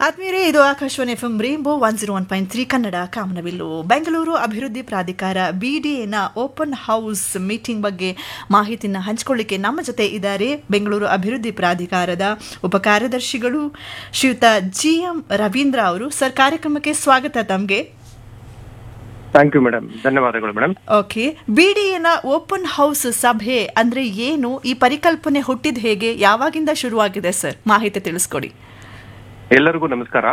ಆತ್ಮೀಯರೇ ಇದು Akashvani F M rainbow one zero one point three Kannada ಕಾಮನಬಿಲ್ಲು ಬೆಂಗಳೂರು ಅಭಿವೃದ್ಧಿ ಪ್ರಾಧಿಕಾರ ಬಿಡಿಎನ ಓಪನ್ ಹೌಸ್ ಮೀಟಿಂಗ್ ಬಗ್ಗೆ ಮಾಹಿತಿನ ಹಂಚಿಕೊಳ್ಳಿಕ್ಕೆ ನಮ್ಮ ಜೊತೆ ಇದ್ದಾರೆ ಬೆಂಗಳೂರು ಅಭಿವೃದ್ಧಿ ಪ್ರಾಧಿಕಾರದ ಉಪಕಾರ್ಯದರ್ಶಿಗಳು ಶ್ರೀಯುತ ಜಿ ಎಂ ರವೀಂದ್ರ ಅವರು ಸರ್ ಕಾರ್ಯಕ್ರಮಕ್ಕೆ ಸ್ವಾಗತ ತಮಗೆ ಥ್ಯಾಂಕ್ ಯು ಮೇಡಮ್ ಧನ್ಯವಾದಗಳು ಮೇಡಮ್ ಓಕೆ ಬಿಡಿಎನ ಓಪನ್ ಹೌಸ್ ಸಭೆ ಅಂದ್ರೆ ಏನು ಈ ಪರಿಕಲ್ಪನೆ ಹುಟ್ಟಿದ ಹೇಗೆ ಯಾವಾಗಿಂದ ಶುರುವಾಗಿದೆ ಸರ್ ಮಾಹಿತಿ ತಿಳಿಸ್ಕೊಡಿ ಎಲ್ಲರಿಗೂ ನಮಸ್ಕಾರ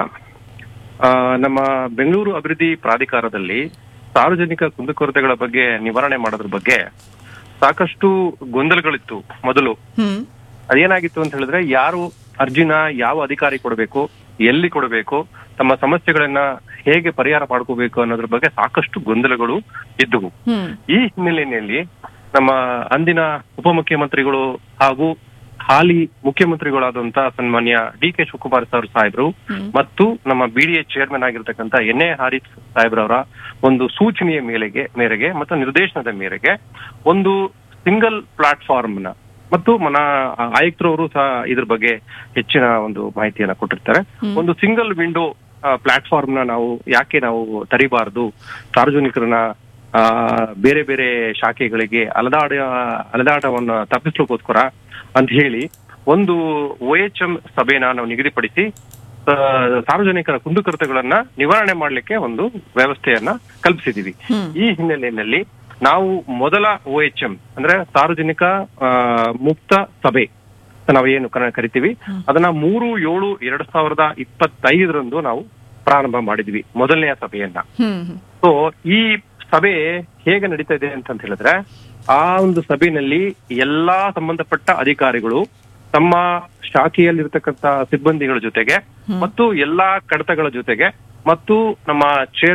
ಆ, ನಮ್ಮ ಬೆಂಗಳೂರು ಅಭಿವೃದ್ಧಿ ಪ್ರಾಧಿಕಾರದಲ್ಲಿ ಸಾರ್ವಜನಿಕ ಕುಂದುಕೊರತೆಗಳ ಬಗ್ಗೆ ನಿವಾರಣೆ ಮಾಡೋದ್ರ ಬಗ್ಗೆ ಸಾಕಷ್ಟು ಗೊಂದಲಗಳಿತ್ತು ಮೊದಲು ಹ್ಮ್ ಅದೇನಾಗಿತ್ತು ಅಂತ ಹೇಳಿದ್ರೆ ಯಾರು ಅರ್ಜಿನ ಯಾವ ಅಧಿಕಾರಿ ಕೊಡಬೇಕು ಎಲ್ಲಿ ಕೊಡಬೇಕು ತಮ್ಮ ಸಮಸ್ಯೆಗಳನ್ನ ಹೇಗೆ ಪರಿಹಾರ ಮಾಡ್ಕೋಬೇಕು ಅನ್ನೋದ್ರ ಬಗ್ಗೆ ಸಾಕಷ್ಟು ಗೊಂದಲಗಳು ಇದ್ದವು ಹ್ಮ್ ಈ ಹಿನ್ನೆಲೆಯಲ್ಲಿ ನಮ್ಮ ಅಂದಿನ ಉಪಮುಖ್ಯಮಂತ್ರಿಗಳು ಹಾಗೂ ಹಾಲಿ ಮುಖ್ಯಮಂತ್ರಿಗಳಾದಂತ ಸನ್ಮಾನ್ಯ ಡಿ ಕೆ ಶಿವಕುಮಾರ್ ಸರ್ ಸಾಹೇಬ್ರು ಹ್ಮ್. ಮತ್ತು ನಮ್ಮ ಬಿಡಿಎ ಚೇರ್ಮನ್ ಆಗಿರ್ತಕ್ಕಂಥ ಎನ್ ಎ ಹಾರಿಸ್ ಸಾಹೇಬ್ರವರ ಒಂದು ಸೂಚನೆಯ ಮೇಲೆಗೆ ಮೇರೆಗೆ ಮತ್ತು ನಿರ್ದೇಶನದ ಮೇರೆಗೆ ಒಂದು ಸಿಂಗಲ್ ಪ್ಲಾಟ್ಫಾರ್ಮ್ ನ ಮತ್ತು ಮನ ಆಯುಕ್ತರವರು ಸಹ ಇದ್ರ ಬಗ್ಗೆ ಹೆಚ್ಚಿನ ಒಂದು ಮಾಹಿತಿಯನ್ನ ಕೊಟ್ಟಿರ್ತಾರೆ ಹ್ಮ್. ಒಂದು ಸಿಂಗಲ್ ವಿಂಡೋ ಪ್ಲಾಟ್ಫಾರ್ಮ್ ನ ನಾವು ಯಾಕೆ ನಾವು ತರಿಬಾರದು ಸಾರ್ವಜನಿಕರನ್ನ ಆ, ಬೇರೆ ಬೇರೆ ಶಾಖೆಗಳಿಗೆ ಅಲದಾಡ ಅಲದಾಟವನ್ನು ತಪ್ಪಿಸ್ಲಿಕ್ಕೋಸ್ಕರ ಅಂತ ಹೇಳಿ ಒಂದು ಒ ಎಚ್ ಎಂ ಸಭೆನ ನಾವು ನಿಗದಿಪಡಿಸಿ ಆ, ಸಾರ್ವಜನಿಕರ ಕುಂದುಕೊರತೆಗಳನ್ನ ನಿವಾರಣೆ ಮಾಡಲಿಕ್ಕೆ ಒಂದು ವ್ಯವಸ್ಥೆಯನ್ನ ಕಲ್ಪಿಸಿದೀವಿ ಹ್ಮ್. ಈ ಹಿನ್ನೆಲೆಯಲ್ಲಿ ನಾವು ಮೊದಲ ಒ ಎಚ್ ಎಂ ಅಂದ್ರೆ ಸಾರ್ವಜನಿಕ ಆ, ಮುಕ್ತ ಸಭೆ ಅಂತ ನಾವೇನು ಕರ- ಕರಿತೀವಿ ಅದನ್ನ ಮೂರು ಏಳು ಎರಡ್ ಸಾವಿರದ ಇಪ್ಪತ್ತೈದರಂದು ನಾವು ಪ್ರಾರಂಭ ಮಾಡಿದ್ವಿ ಮೊದಲನೆಯ ಸಭೆಯನ್ನ ಹ್ಮ್ ಹ್ಮ್ ಸೊ ಈ ಸಭೆ ಹೇಗೆ ನಡೀತಾ ಇದೆ ಅಂತ ಹೇಳಿದ್ರೆ ಆ ಒಂದು ಸಭೆಯಲ್ಲಿ ಎಲ್ಲಾ ಸಂಬಂಧಪಟ್ಟ ಅಧಿಕಾರಿಗಳು ತಮ್ಮ ಶಾಖೆಯಲ್ಲಿರ್ತಕ್ಕಂಥ ಸಿಬ್ಬಂದಿಗಳ ಜೊತೆಗೆ ಮತ್ತು ಎಲ್ಲಾ ಕಡತಗಳ ಜೊತೆಗೆ ಮತ್ತು ನಮ್ಮ ಚೇರ್